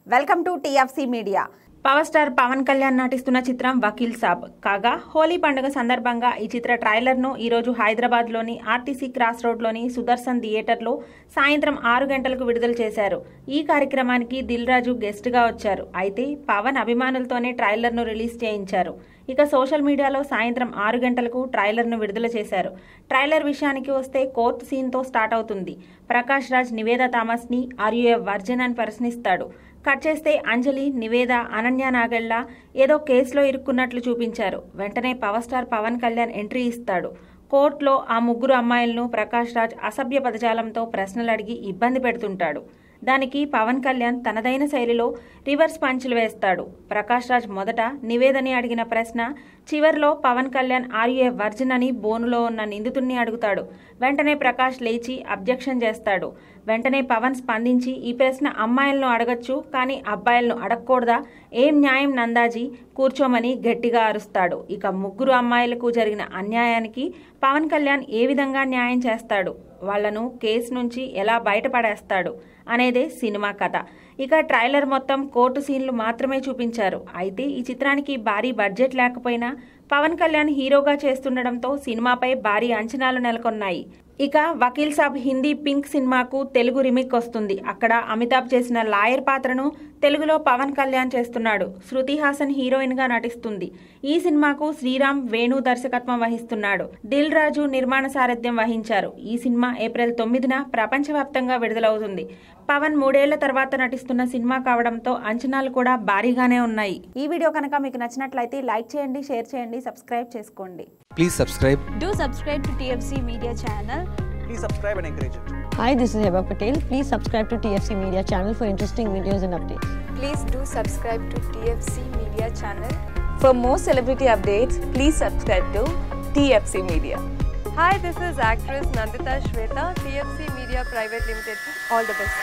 Welcome to TFC media power star Pawan Kalyan నటిస్తున్న చిత్రం వకీల్ సాబ్ కాగా హోలీ పండుగ సందర్భంగా ఈ చిత్ర ట్రైలర్ను ఈరోజు హైదరాబాద్లోని ఆర్టీసీ క్రాస్ రోడ్లోని సుదర్శన్ థియేటర్లో సాయంత్రం ఆరు గంటలకు విడుదల చేశారు ఈ కార్యక్రమానికి దిల్ రాజు గెస్ట్గా వచ్చారు అయితే పవన్ అభిమానులతోనే ట్రైలర్ను రిలీజ్ చేయించారు ఇక సోషల్ మీడియాలో సాయంత్రం ఆరు గంటలకు ట్రైలర్ను విడుదల చేశారు ట్రైలర్ విషయానికి వస్తే కోర్ట్ సీన్తో స్టార్ట్ అవుతుంది ప్రకాష్ రాజ్ నివేద థామస్ని ఆర్ యు వర్జన్ అని ప్రశ్నిస్తాడు కట్ చేస్తే అంజలి నివేద అనన్య నాగళ్ళ ఏదో కేసులో ఇరుక్కున్నట్లు చూపించారు వెంటనే power star Pawan Kalyan entry ఇస్తాడు కోర్టులో ఆ ముగ్గురు అమ్మాయిలను ప్రకాష్ రాజ్ అసభ్య పదజాలంతో ప్రశ్నలు అడిగి ఇబ్బంది పెడుతుంటాడు దానికి పవన్ కళ్యాణ్ తనదైన శైలిలో రివర్స్ పంచులు వేస్తాడు ప్రకాష్ రాజ్ మొదట నివేదని అడిగిన ప్రశ్న చివర్లో పవన్ కళ్యాణ్ ఆర్యే వర్జిన్ అని బోనులో ఉన్న నిందితుడిని అడుగుతాడు వెంటనే ప్రకాష్ లేచి అబ్జెక్షన్ చేస్తాడు వెంటనే పవన్ స్పందించి ఈ ప్రశ్న అమ్మాయిలను అడగచ్చు కానీ అబ్బాయిలను అడగకూడదా ఏం న్యాయం నందాజీ కూర్చోమని గట్టిగా అరుస్తాడు ఇక ముగ్గురు అమ్మాయిలకు జరిగిన అన్యాయానికి పవన్ కళ్యాణ్ ఏ విధంగా న్యాయం చేస్తాడు వాళ్లను కేసు నుంచి ఎలా బయటపడేస్తాడు అనేదే సినిమా కథ ఇక ట్రైలర్ మొత్తం కోర్టు సీన్లు మాత్రమే చూపించారు అయితే ఈ చిత్రానికి భారీ బడ్జెట్ లేకపోయినా పవన్ కళ్యాణ్ హీరోగా చేస్తుండటంతో సినిమాపై భారీ అంచనాలు నెలకొన్నాయి ఇక వకీల్ సాబ్ హిందీ పింక్ సినిమాకు తెలుగు రిమిక్ వస్తుంది అక్కడ అమితాబ్ చేసిన లాయర్ పాత్రను తెలుగులో పవన్ కళ్యాణ్ చేస్తున్నాడు శృతి హాసన్ హీరోయిన్ గా నటిస్తుంది ఈ సినిమాకు శ్రీరామ్ వేణు దర్శకత్వం వహిస్తున్నాడు దిల్ రాజు నిర్మాణ సారథ్యం వహించారు ఈ సినిమా ఏప్రిల్ తొమ్మిదిన ప్రపంచవ్యాప్తంగా విడుదలవుతుంది పవన్ మూడేళ్ల తర్వాత నటిస్తున్న సినిమా కావడంతో అంచనాలు కూడా భారీగానే ఉన్నాయి ఈ వీడియో కనుక మీకు నచ్చినట్లయితే లైక్ చేయండి షేర్ చేయండి సబ్స్క్రైబ్ చేసుకోండి Please subscribe. Do subscribe to TFC Media channel. please subscribe and encourage it. Hi, this is Heba Patel. Please subscribe to TFC Media channel for interesting videos and updates. Please do subscribe to TFC Media channel. For more celebrity updates, please subscribe to TFC Media. Hi, this is actress Nandita Shweta, TFC Media Private Limited. All the best.